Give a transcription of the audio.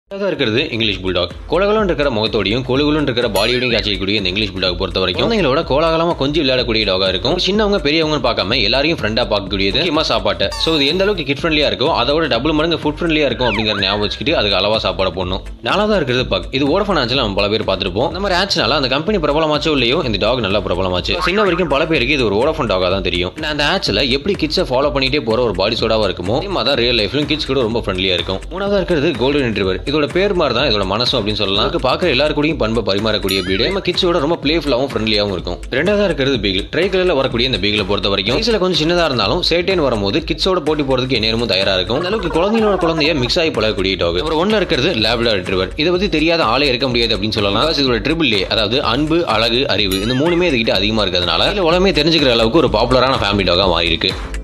தான் இருக்கிறது English bulldog கோலகலம் இருக்கிற முகத்தோடையும் கொழுகுலும் இருக்கிற பாடியோடையும் காய்ச்சக்கூடிய இந்த இங்கிலீஷ் புல்டாக் பொறுத்த வரைக்கும் குழந்தைங்களோட கோலாகலமா கொஞ்சம் விளையாடக்கூடிய டாகா இருக்கும் சின்னவங்க பெரியவங்க பார்க்காம எல்லாரையும் ஃப்ரெண்டா பார்க்கக்கூடியது முக்கியமா சாப்பாட்டை ஸோ இது எந்த அளவுக்கு கிட் ஃப்ரெண்ட்லியா இருக்கும் அதோட டபுள் மடங்கு ஃபுட் ஃப்ரெண்ட்லியா இருக்கும் அப்படிங்கிற ஞாபகம் வச்சுக்கிட்டு அதுக்கு அளவா சாப்பாடு போடணும் நாலாவதா இருக்கிறது பக் இது ஓடஃபன் ஆச்சுல நம்ம பல பேர் பார்த்துருப்போம் இந்த மாதிரி ஆச்சுனால அந்த கம்பெனி பிரபலமாச்சோ இல்லையோ இந்த டாக் நல்லா பிரபலமாச்சு சின்ன வரைக்கும் பல பேருக்கு இது ஒரு ஓடஃபன் டாகா தான் தெரியும் நான் அந்த ஆட்ஸ்ல எப்படி கிட்ஸை ஃபாலோ பண்ணிட்டே போற ஒரு பாடி சோடாவா இருக்குமோ அதே மாதிரி தான் ரியல் லைஃப்லயும் கிட்ஸ் கூட ரொம்ப ஃப்ரெண்ட்லியா இருக்கும் மூணாவதா இருக்கிறது கோல்டன் ரிட்ரீவர் இதோட பேர் மாதிரி தான் இதோட மனசும் அப்படின்னு சொல்லலாம் அதுக்கு பார்க்குற எல்லாரு கூடயும் பண்பை பரிமாறக்கூடிய பீடு நம்ம கிட்ஸோட ரொம்ப பிளேஃபுல்லாகவும் ஃப்ரெண்ட்லியாகவும் இருக்கும் ரெண்டாவதா இருக்கிறது பீகிள் ட்ரை கலர்ல வரக்கூடிய இந்த பீகிளை பொறுத்த வரைக்கும் சைஸ்ல கொஞ்சம் சின்னதா இருந்தாலும் சேட்டேன் வரும்போது கிட்ஸோட போட்டி போறதுக்கு நேரமும் தயாரா இருக்கும் அந்த அளவுக்கு குழந்தைங்களோட குழந்தைய மிக்ஸ் ஆகி பழகக்கூடிய டாக் அப்புறம் ஒன்னு இருக்கிறது லேப்டா ரிட்ரீவர் இதை பத்தி தெரியாத ஆளே இருக்க முடியாது அப்படின்னு சொல்லலாம் Because இதோட ட்ரிபிள் ஏ அதாவது அன்பு அழகு அறிவு இந்த மூணுமே இதுகிட்ட அதிகமா இருக்கிறதுனால இதுல உலகமே தெரிஞ்சுக்கிற அளவுக்கு ஒரு பாப்புலரான ஃபேமிலி டாகா மாறி இருக்கு